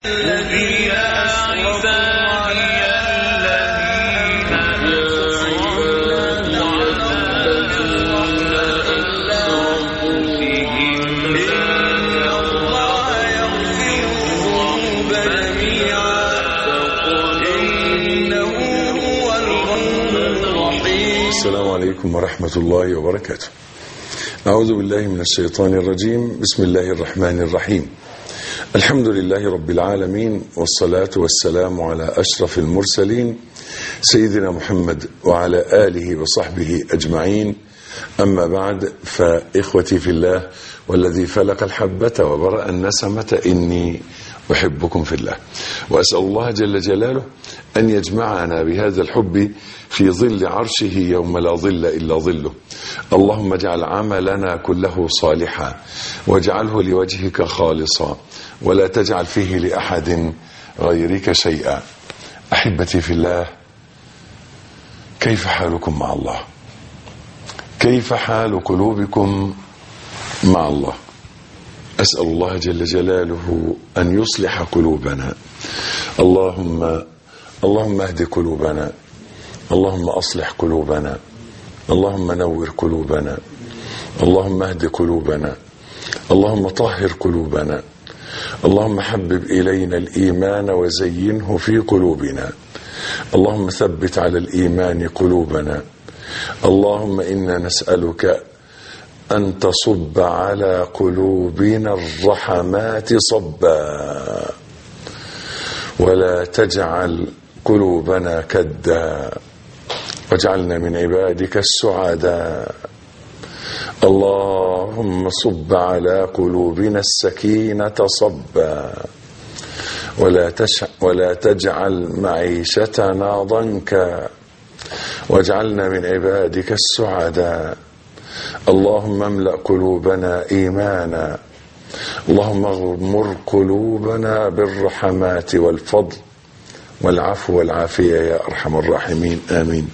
الذي عبادي الذين أسرفوا على أنفسهم إن الله يغفر الذنوب جميعا إنه هو الغفور الرحيم السلام عليكم ورحمة الله وبركاته أعوذ بالله من الشيطان الرجيم بسم الله الرحمن الرحيم الحمد لله رب العالمين والصلاة والسلام على أشرف المرسلين سيدنا محمد وعلى آله وصحبه أجمعين أما بعد فإخوتي في الله والذي فلق الحبة وبرأ النسمة إني أحبكم في الله وأسأل الله جل جلاله أن يجمعنا بهذا الحب في ظل عرشه يوم لا ظل إلا ظله اللهم اجعل عملنا كله صالحا واجعله لوجهك خالصا ولا تجعل فيه لأحد غيرك شيئا أحبتي في الله كيف حالكم مع الله كيف حال قلوبكم مع الله أسأل الله جل جلاله أن يصلح قلوبنا اللهم اللهم اهد قلوبنا اللهم أصلح قلوبنا اللهم نور قلوبنا اللهم اهد قلوبنا اللهم طهر قلوبنا اللهم حبب إلينا الإيمان وزينه في قلوبنا اللهم ثبت على الإيمان قلوبنا اللهم إنا نسألك أن تصب على قلوبنا الرحمات صبا ولا تجعل قلوبنا كدا واجعلنا من عبادك السعداء اللهم صب على قلوبنا السكينة صبا ولا, تش ولا تجعل معيشتنا ضنكا واجعلنا من عبادك السعداء اللهم املأ قلوبنا إيمانا اللهم اغمر قلوبنا بالرحمات والفضل والعفو والعافية يا أرحم الراحمين آمين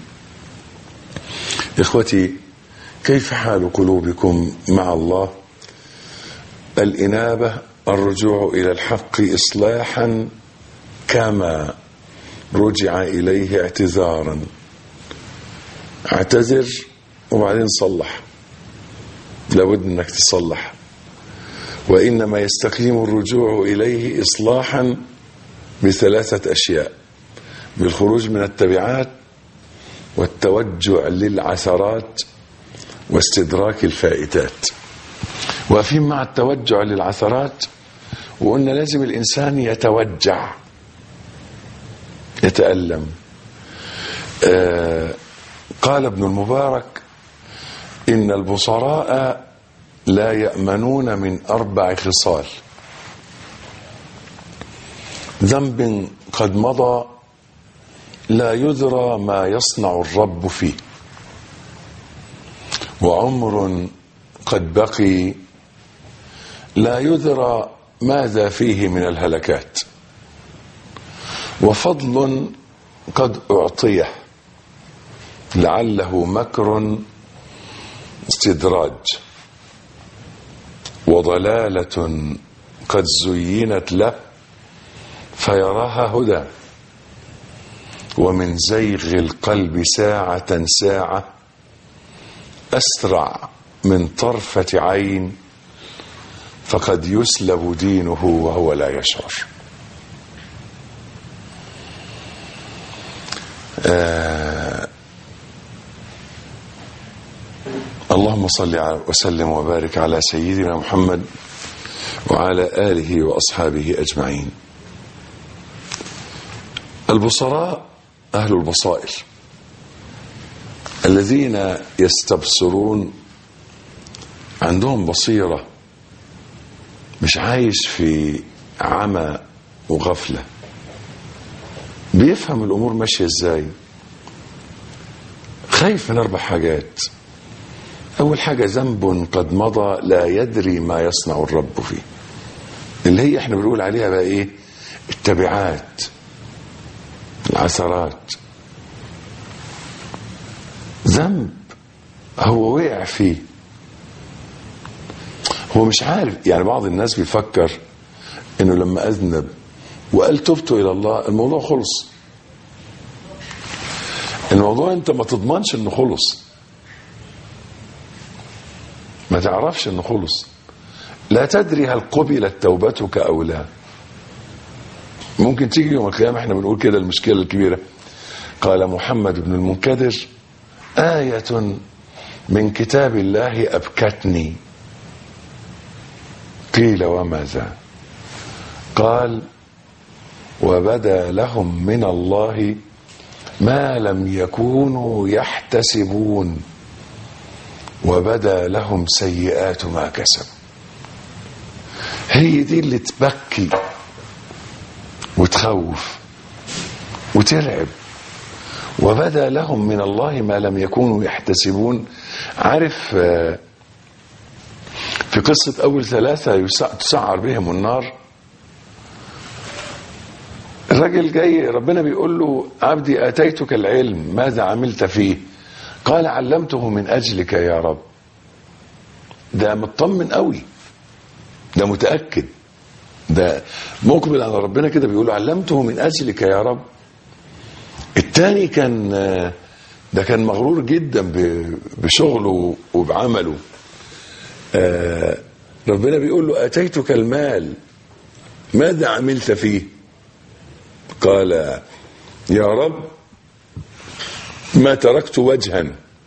إخوتي كيف حال قلوبكم مع الله الإنابة الرجوع إلى الحق إصلاحا كما رجع إليه اعتذارا اعتذر وبعدين صلح لابد انك تصلح وانما يستقيم الرجوع اليه اصلاحا بثلاثه اشياء بالخروج من التبعات والتوجع للعثرات واستدراك الفائتات واقفين مع التوجع للعثرات وقلنا لازم الانسان يتوجع يتالم آه قال ابن المبارك إن البصراء لا يأمنون من أربع خصال ذنب قد مضى لا يدرى ما يصنع الرب فيه وعمر قد بقي لا يدرى ماذا فيه من الهلكات وفضل قد أعطيه لعله مكر استدراج وضلالة قد زينت له فيراها هدى ومن زيغ القلب ساعة ساعة أسرع من طرفة عين فقد يسلب دينه وهو لا يشعر آه اللهم صل وسلم وبارك على سيدنا محمد وعلى آله وأصحابه أجمعين البصراء أهل البصائر الذين يستبصرون عندهم بصيرة مش عايش في عمى وغفلة بيفهم الأمور ماشية ازاي خايف من أربع حاجات أول حاجة ذنب قد مضى لا يدري ما يصنع الرب فيه اللي هي احنا بنقول عليها بقى ايه التبعات العثرات ذنب هو وقع فيه هو مش عارف يعني بعض الناس بيفكر انه لما اذنب وقال تبت الى الله الموضوع خلص الموضوع انت ما تضمنش انه خلص ما تعرفش انه خلص لا تدري هل قبلت توبتك او لا ممكن تيجي يوم القيامه احنا بنقول كده المشكله الكبيره قال محمد بن المنكدر آية من كتاب الله أبكتني قيل وماذا قال وبدا لهم من الله ما لم يكونوا يحتسبون وبدا لهم سيئات ما كسبوا هي دي اللي تبكي وتخوف وترعب وبدا لهم من الله ما لم يكونوا يحتسبون عارف آه، في قصة أول ثلاثة يسع- تسعر بهم النار الراجل جاي ربنا بيقول له عبدي آتيتك العلم ماذا عملت فيه قال علمته من أجلك يا رب ده مطمن قوي ده متأكد ده مقبل على ربنا كده بيقول له علمته من أجلك يا رب التاني كان آه، ده كان مغرور جدا ب- بشغله وبعمله آه، ربنا بيقول له اتيتك المال ماذا عملت فيه قال يا رب ما تركت وجها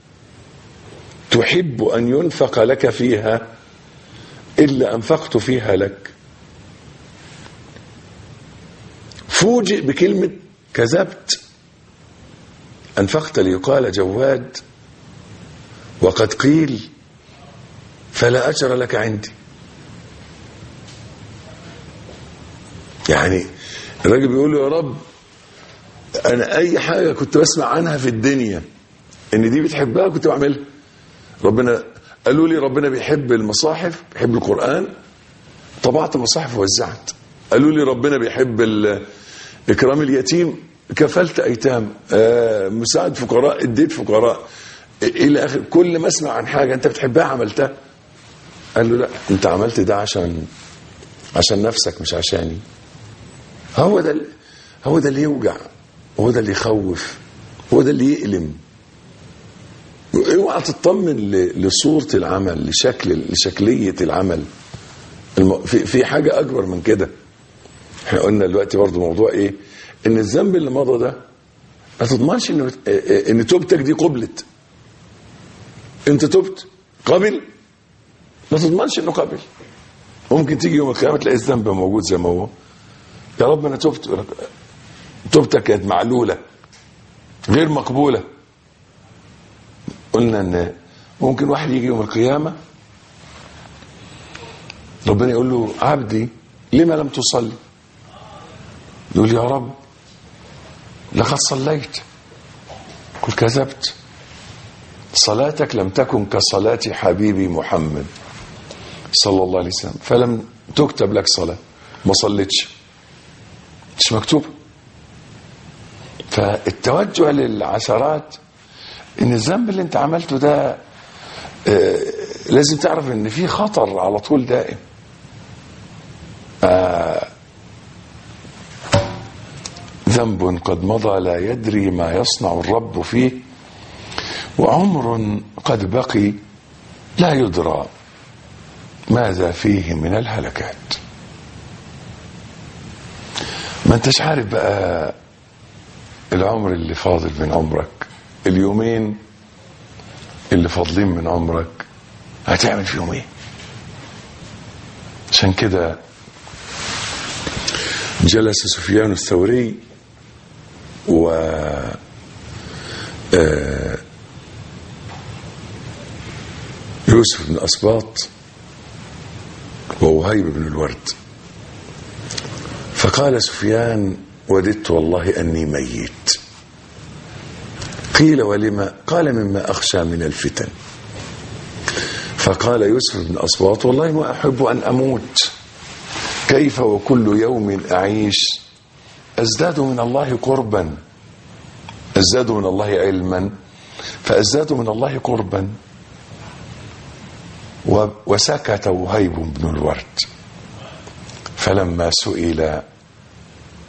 تحب ان ينفق لك فيها الا انفقت فيها لك فوجئ بكلمه كذبت انفقت ليقال جواد وقد قيل فلا اجر لك عندي يعني الراجل بيقول له يا رب انا اي حاجه كنت بسمع عنها في الدنيا ان دي بتحبها كنت بعملها ربنا قالوا لي ربنا بيحب المصاحف بيحب القران طبعت مصاحف ووزعت قالوا لي ربنا بيحب ال- اكرام اليتيم كفلت ايتام آه مساعد فقراء اديت فقراء الى اخر كل ما اسمع عن حاجه انت بتحبها عملتها قال له لا انت عملت ده عشان عشان نفسك مش عشاني هو ده ال- هو ده اللي يوجع هو ده اللي يخوف هو ده اللي يألم اوعى تطمن ل- لصورة العمل لشكل لشكلية العمل الم... في, في حاجة أكبر من كده احنا قلنا دلوقتي برضو موضوع ايه ان الذنب اللي مضى ده ما تضمنش ان ان توبتك دي قبلت انت تبت قبل ما تضمنش انه قبل ممكن تيجي يوم القيامه تلاقي الذنب موجود زي ما هو يا رب انا تبت يقول لك توبتك كانت معلوله غير مقبوله قلنا ان ممكن واحد يجي يوم القيامه ربنا يقول له عبدي لما لم تصلي يقول يا رب لقد صليت قل كذبت صلاتك لم تكن كصلاة حبيبي محمد صلى الله عليه وسلم فلم تكتب لك صلاة ما صليتش مش مكتوبة فالتوجه للعشرات ان الذنب اللي انت عملته ده آه، لازم تعرف ان في خطر على طول دائم آه، ذنب قد مضى لا يدري ما يصنع الرب فيه وعمر قد بقي لا يدرى ماذا فيه من الهلكات ما انتش عارف بقى العمر اللي فاضل من عمرك اليومين اللي فاضلين من عمرك هتعمل فيهم ايه عشان كده جلس سفيان الثوري و آه، يوسف بن أسباط ووهيب بن الورد فقال سفيان وددت والله أني ميت قيل ولما قال مما أخشى من الفتن فقال يوسف بن أسباط والله ما أحب أن أموت كيف وكل يوم أعيش أزداد من الله قربا أزداد من الله علما فأزداد من الله قربا و- وسكت وهيب بن الورد فلما سئل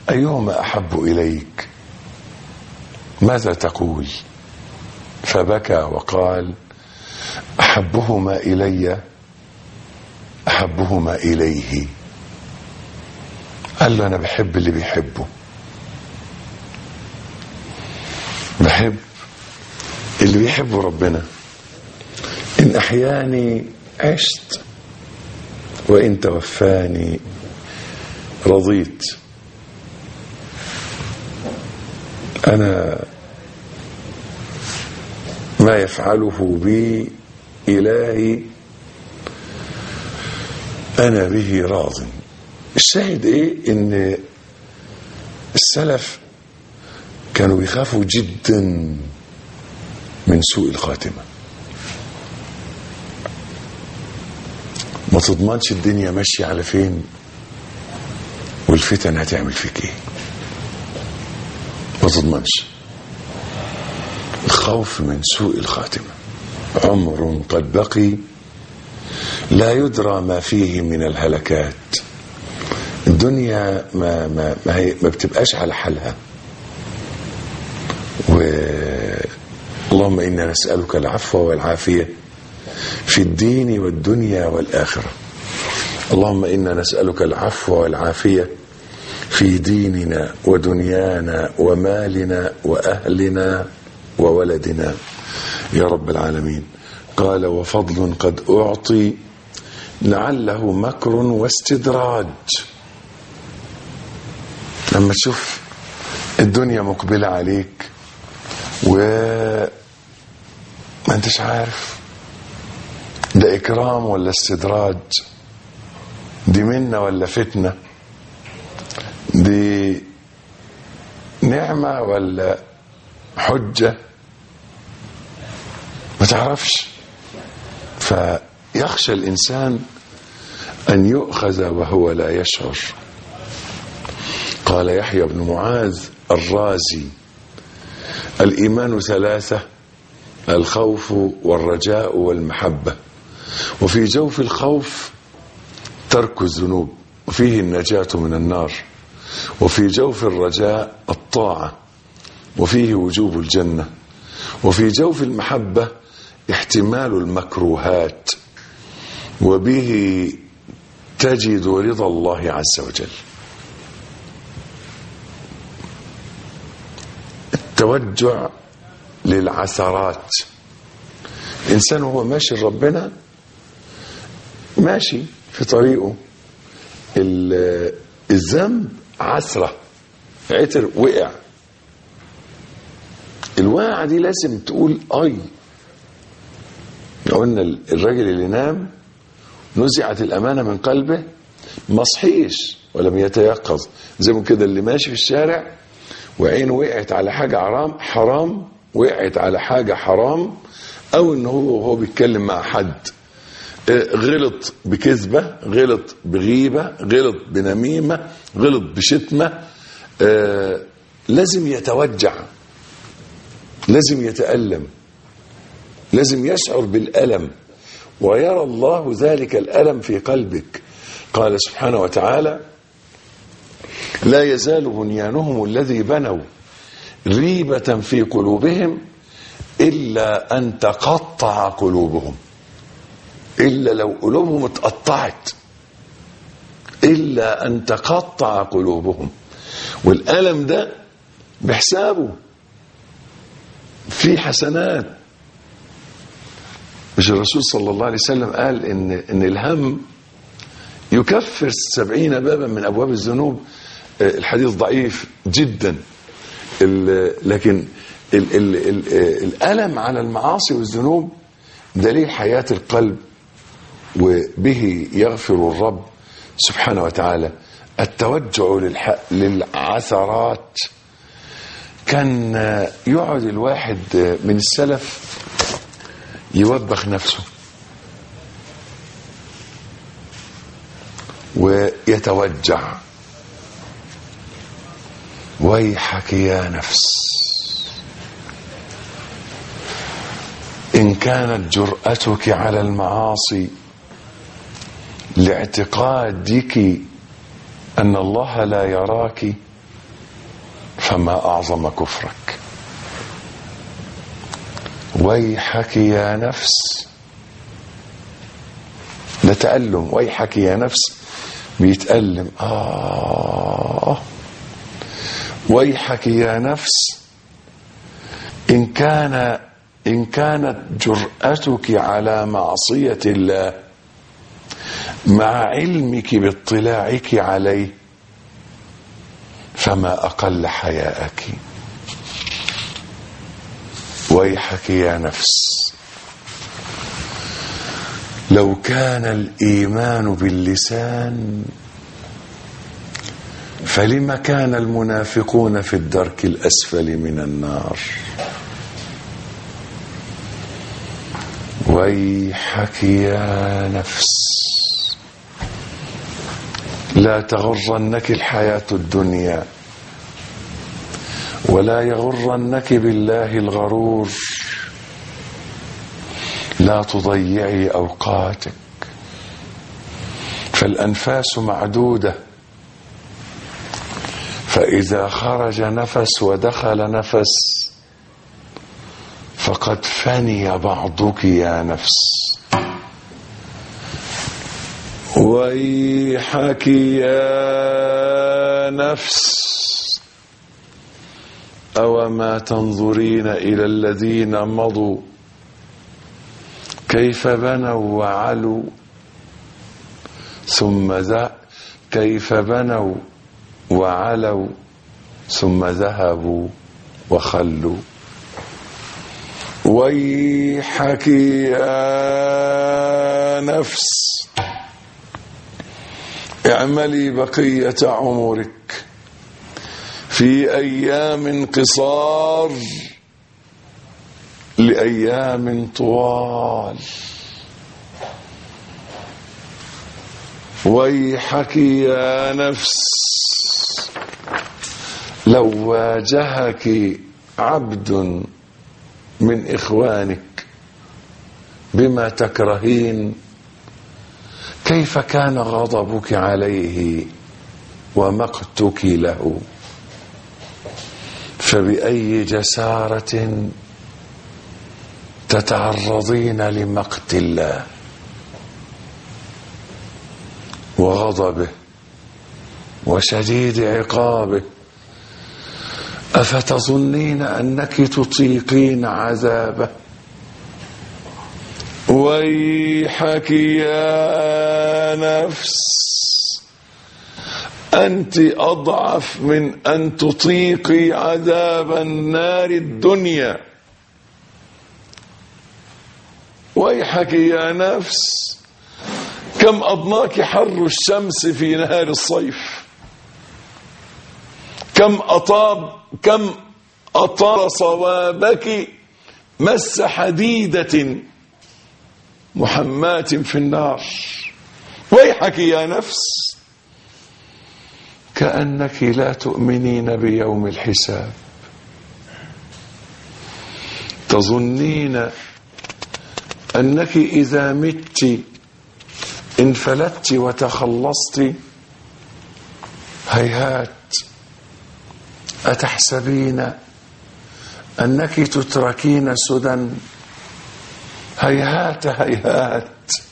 أيهما أحب إليك ماذا تقول فبكى وقال أحبهما إلي أحبهما إليه قال له أنا بحب اللي بيحبه بحب اللي بيحبه ربنا إن أحياني عشت وإن توفاني رضيت أنا ما يفعله بي إلهي أنا به راض الشاهد إيه إن السلف كانوا بيخافوا جدا من سوء الخاتمة ما تضمنش الدنيا ماشية على فين والفتن هتعمل فيك ايه ما تضمنش الخوف من سوء الخاتمة عمر قد بقي لا يدرى ما فيه من الهلكات الدنيا ما ما ما, هي ما بتبقاش على حالها و اللهم انا نسالك العفو والعافيه في الدين والدنيا والاخره اللهم انا نسالك العفو والعافيه في ديننا ودنيانا ومالنا واهلنا وولدنا يا رب العالمين قال وفضل قد اعطي لعله مكر واستدراج لما تشوف الدنيا مقبله عليك و ما انتش عارف ده اكرام ولا استدراج دي منة ولا فتنة دي نعمة ولا حجة ما تعرفش فيخشى الإنسان أن يؤخذ وهو لا يشعر قال يحيى بن معاذ الرازي الإيمان ثلاثة الخوف والرجاء والمحبة وفي جوف الخوف ترك الذنوب وفيه النجاة من النار وفي جوف الرجاء الطاعة وفيه وجوب الجنة وفي جوف المحبة احتمال المكروهات وبه تجد رضا الله عز وجل التوجع للعثرات الإنسان وهو ماشي لربنا ماشي في طريقه ال- الذنب عثرة عتر وقع الواقعة دي لازم تقول أي قلنا الراجل اللي نام نزعت الأمانة من قلبه ما صحيش ولم يتيقظ زي ما كده اللي ماشي في الشارع وعينه وقعت على حاجة حرام حرام وقعت على حاجة حرام أو إن هو وهو بيتكلم مع حد آه، غلط بكذبة غلط بغيبة غلط بنميمة غلط بشتمة آه، لازم يتوجع لازم يتألم لازم يشعر بالألم ويرى الله ذلك الألم في قلبك قال سبحانه وتعالى لا يزال بنيانهم الذي بنوا ريبة في قلوبهم إلا أن تقطع قلوبهم إلا لو قلوبهم اتقطعت إلا أن تقطع قلوبهم والألم ده بحسابه في حسنات مش الرسول صلى الله عليه وسلم قال إن, إن الهم يكفر سبعين بابا من أبواب الذنوب آه، الحديث ضعيف جدا ال- لكن ال ال ال الألم على المعاصي والذنوب دليل حياة القلب وبه يغفر الرب سبحانه وتعالى التوجع للح... للعثرات كان آه، يقعد الواحد آه، من السلف يوبخ نفسه ويتوجع ويحك يا نفس إن كانت جرأتك على المعاصي لاعتقادك أن الله لا يراك فما أعظم كفرك ويحك يا نفس ده تألم ويحك يا نفس بيتألم آه ويحك يا نفس إن كان إن كانت جرأتك على معصية الله مع علمك باطلاعك عليه فما أقل حياءك ويحك يا نفس لو كان الإيمان باللسان فلم كان المنافقون في الدرك الأسفل من النار ويحك يا نفس لا تغرنك الحياة الدنيا ولا يغرنك بالله الغرور لا تضيعي أوقاتك فالأنفاس معدودة فإذا خرج نفس ودخل نفس فقد فني بعضك يا نفس ويحك يا نفس أوما تنظرين إلى الذين مضوا كيف بنوا وعلوا ثم ذا كيف بنوا وعلوا ثم ذهبوا وخلوا ويحك يا نفس اعملي بقية عمرك في أيام قصار لأيام طوال ويحك يا نفس لو واجهك عبد من إخوانك بما تكرهين كيف كان غضبك عليه ومقتك له فبأي جسارة تتعرضين لمقت الله وغضبه وشديد عقابه افتظنين انك تطيقين عذابه ويحك يا نفس انت اضعف من ان تطيقي عذاب النار الدنيا ويحك يا نفس كم أضناك حر الشمس في نهار الصيف كم أطاب كم أطار صوابك مس حديدة محماة في النار ويحك يا نفس كأنك لا تؤمنين بيوم الحساب تظنين أنك إذا مت انفلت وتخلصت هيهات أتحسبين أنك تتركين سدى هيهات هيهات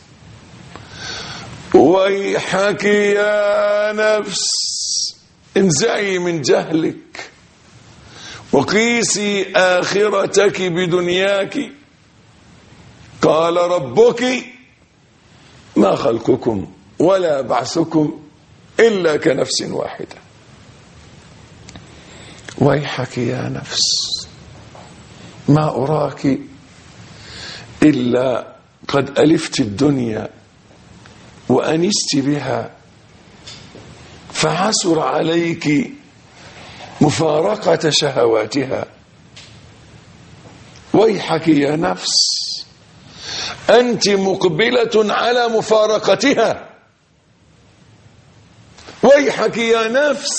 ويحك يا نفس انزعي من جهلك وقيسي آخرتك بدنياك قال ربك ما خلقكم ولا بعثكم إلا كنفس واحدة ويحك يا نفس ما أراك إلا قد ألفت الدنيا وأنست بها فعسر عليك مفارقة شهواتها ويحك يا نفس أنت مقبلة على مفارقتها ويحك يا نفس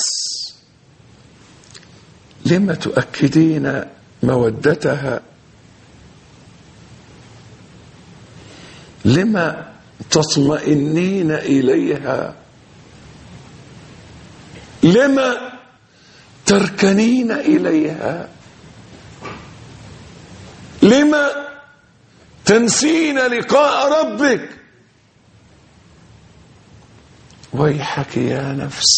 لم تؤكدين مودتها لما تطمئنين إليها لما تركنين إليها لما تنسين لقاء ربك ويحك يا نفس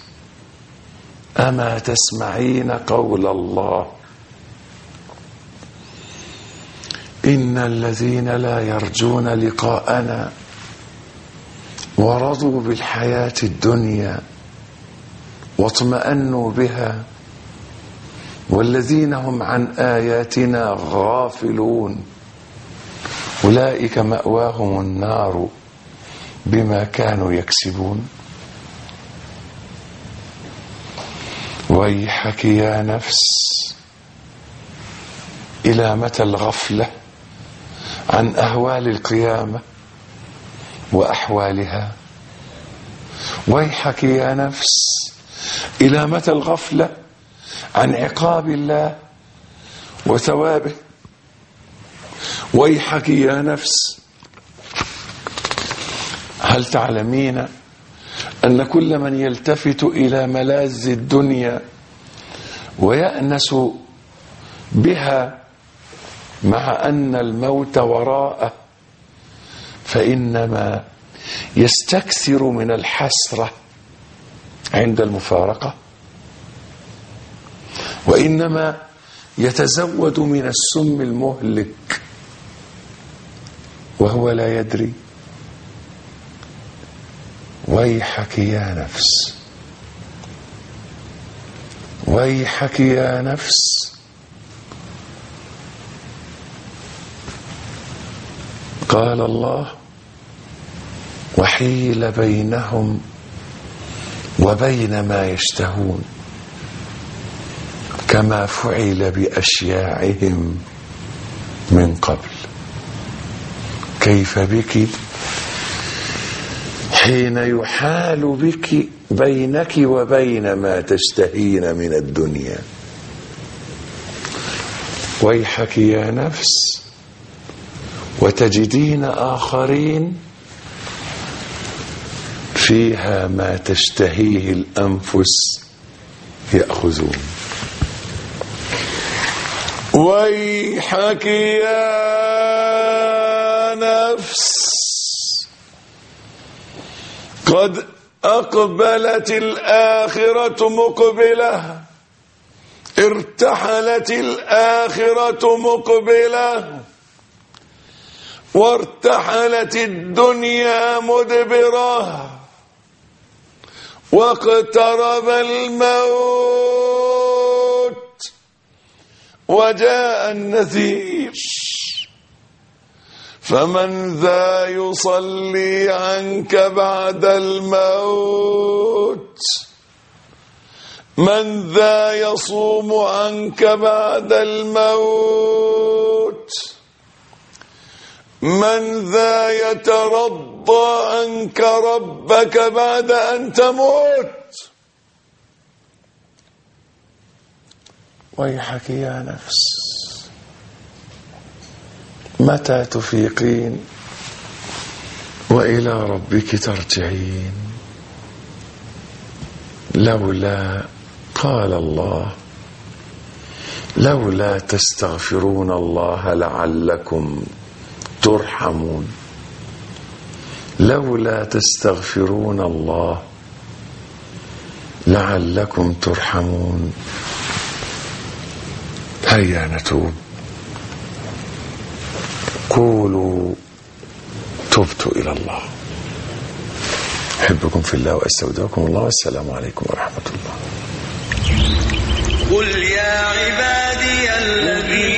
أما تسمعين قول الله إن الذين لا يرجون لقاءنا ورضوا بالحياة الدنيا واطمأنوا بها والذين هم عن آياتنا غافلون أولئك مأواهم النار بما كانوا يكسبون ويحك يا نفس إلى متى الغفلة عن أهوال القيامة وأحوالها ويحك يا نفس إلى متى الغفلة عن عقاب الله وثوابه ويحك يا نفس هل تعلمين أن كل من يلتفت إلى ملاذ الدنيا ويأنس بها مع أن الموت وراءه فإنما يستكثر من الحسرة عند المفارقة وإنما يتزود من السم المهلك وهو لا يدري ويحك يا نفس ويحك يا نفس قال الله وحيل بينهم وبين ما يشتهون كما فعل باشياعهم من قبل كيف بك حين يحال بك بينك وبين ما تشتهين من الدنيا ويحك يا نفس وتجدين آخرين فيها ما تشتهيه الأنفس يأخذون ويحك يا نفس قد أقبلت الآخرة مقبلة ارتحلت الآخرة مقبلة وارتحلت الدنيا مدبرة واقترب الموت وجاء النذير فمن ذا يصلي عنك بعد الموت من ذا يصوم عنك بعد الموت من ذا يترضى عنك ربك بعد أن تموت ويحك يا نفس متى تفيقين وإلى ربك ترجعين لولا قال الله لولا تستغفرون الله لعلكم ترحمون لولا تستغفرون الله لعلكم ترحمون هيا نتوب قولوا تبت إلى الله أحبكم في الله وأستودعكم الله والسلام عليكم ورحمة الله قل يا عبادي الذين